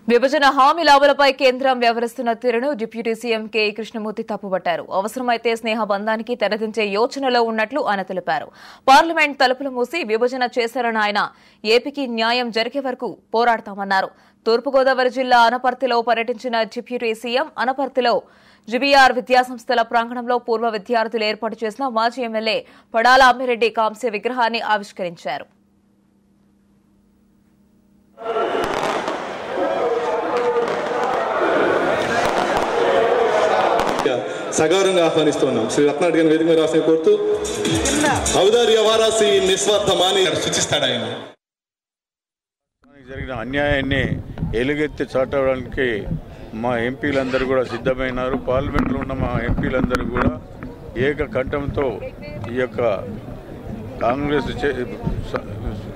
విభజన హామీల అమలుపై కేంద్రం వ్యవహరిస్తున్న తీరును డిప్యూటీ సీఎం కె కృష్ణమూర్తి తప్పుపట్టారు అవసరమైతే స్నేహ బంధానికి తెరదించే యోచనలో ఉన్నట్లు ఆయన తెలిపారు పార్లమెంట్ తలుపులు మూసి విభజన చేశారన్న ఆయన ఏపీకి న్యాయం జరిగే వరకు పోరాడతామన్నారు తూర్పుగోదావరి జిల్లా అనపర్తిలో పర్యటించిన డిప్యూటీ సీఎం అనపర్తిలో జిబిఆర్ విద్యాసంస్థల ప్రాంగణంలో పూర్వ విద్యార్థులు ఏర్పాటు చేసిన మాజీ ఎమ్మెల్యే పడాల అమ్మిరెడ్డి కాంస్య విగ్రహాన్ని ఆవిష్కరించారు సగౌరవంగా ఆహ్వానిస్తున్నాం శ్రీ రత్నారెడ్డి గారిని వేదిక మీద రాసిన కోరుతూ ఔదార్య వారాసి నిస్వార్థమాని సూచిస్తాడు ఆయన మనకి జరిగిన అన్యాయాన్ని ఎలుగెత్తి చాటడానికి మా ఎంపీలందరూ కూడా సిద్ధమైనారు పార్లమెంట్లో ఉన్న మా ఎంపీలందరూ కూడా ఏక కంఠంతో ఈ యొక్క కాంగ్రెస్ చే- స-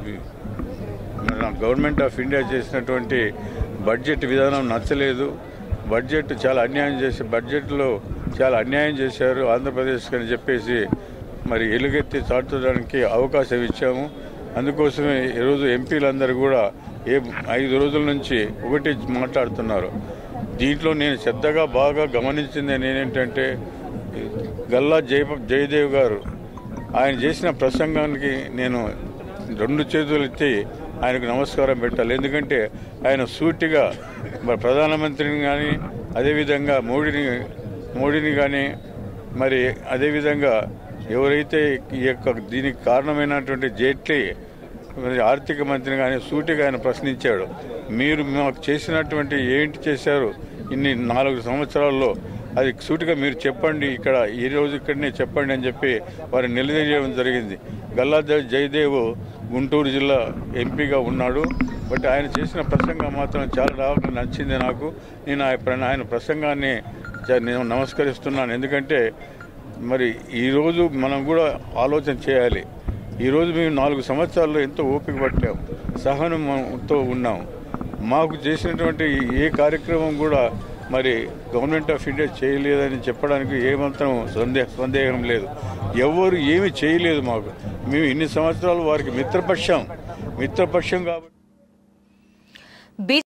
మన గవర్నమెంట్ ఆఫ్ ఇండియా చేసినటువంటి బడ్జెట్ విధానం నచ్చలేదు బడ్జెట్ చాలా అన్యాయం చేసి బడ్జెట్లో చాలా అన్యాయం చేశారు ఆంధ్రప్రదేశ్కి అని చెప్పేసి మరి ఎలుగెత్తి చాటడానికి అవకాశం ఇచ్చాము అందుకోసమే ఈరోజు ఎంపీలందరూ కూడా ఏ ఐదు రోజుల నుంచి ఒకటి మాట్లాడుతున్నారు దీంట్లో నేను శ్రద్ధగా బాగా గమనించింది నేనేంటంటే గల్లా జయ జయదేవ్ గారు ఆయన చేసిన ప్రసంగానికి నేను రెండు చేతులు ఎత్తి ఆయనకు నమస్కారం పెట్టాలి ఎందుకంటే ఆయన సూటిగా మరి ప్రధానమంత్రిని కానీ అదేవిధంగా మోడీని మోడీని కానీ మరి అదేవిధంగా ఎవరైతే ఈ యొక్క దీనికి కారణమైనటువంటి జైట్లీ మరి ఆర్థిక మంత్రిని కానీ సూటిగా ఆయన ప్రశ్నించాడు మీరు మాకు చేసినటువంటి ఏంటి చేశారు ఇన్ని నాలుగు సంవత్సరాల్లో అది సూటిగా మీరు చెప్పండి ఇక్కడ ఈ రోజు ఇక్కడనే చెప్పండి అని చెప్పి వారిని నిలదీయడం జరిగింది గల్లా జ- జయదేవ్ గుంటూరు జిల్లా ఎంపీగా ఉన్నాడు బట్ ఆయన చేసిన ప్రసంగం మాత్రం చాలా బాగా నచ్చింది నాకు నేను ఆ ప్ర- ఆయన ప్రసంగాన్ని చ- నేను నమస్కరిస్తున్నాను ఎందుకంటే మరి ఈరోజు మనం కూడా ఆలోచన చేయాలి ఈరోజు మేము నాలుగు సంవత్సరాల్లో ఎంతో ఓపిక పట్టాం సహనంతో ఉన్నాం మాకు చేసినటువంటి ఏ కార్యక్రమం కూడా మరి గవర్నమెంట్ ఆఫ్ ఇండియా చేయలేదని చెప్పడానికి ఏమాత్రం సందేహ సందేహం లేదు ఎవరు ఏమి చేయలేదు మాకు మేము ఇన్ని సంవత్సరాలు వారికి మిత్రపక్షం మిత్రపక్షం కాబట్టి బీ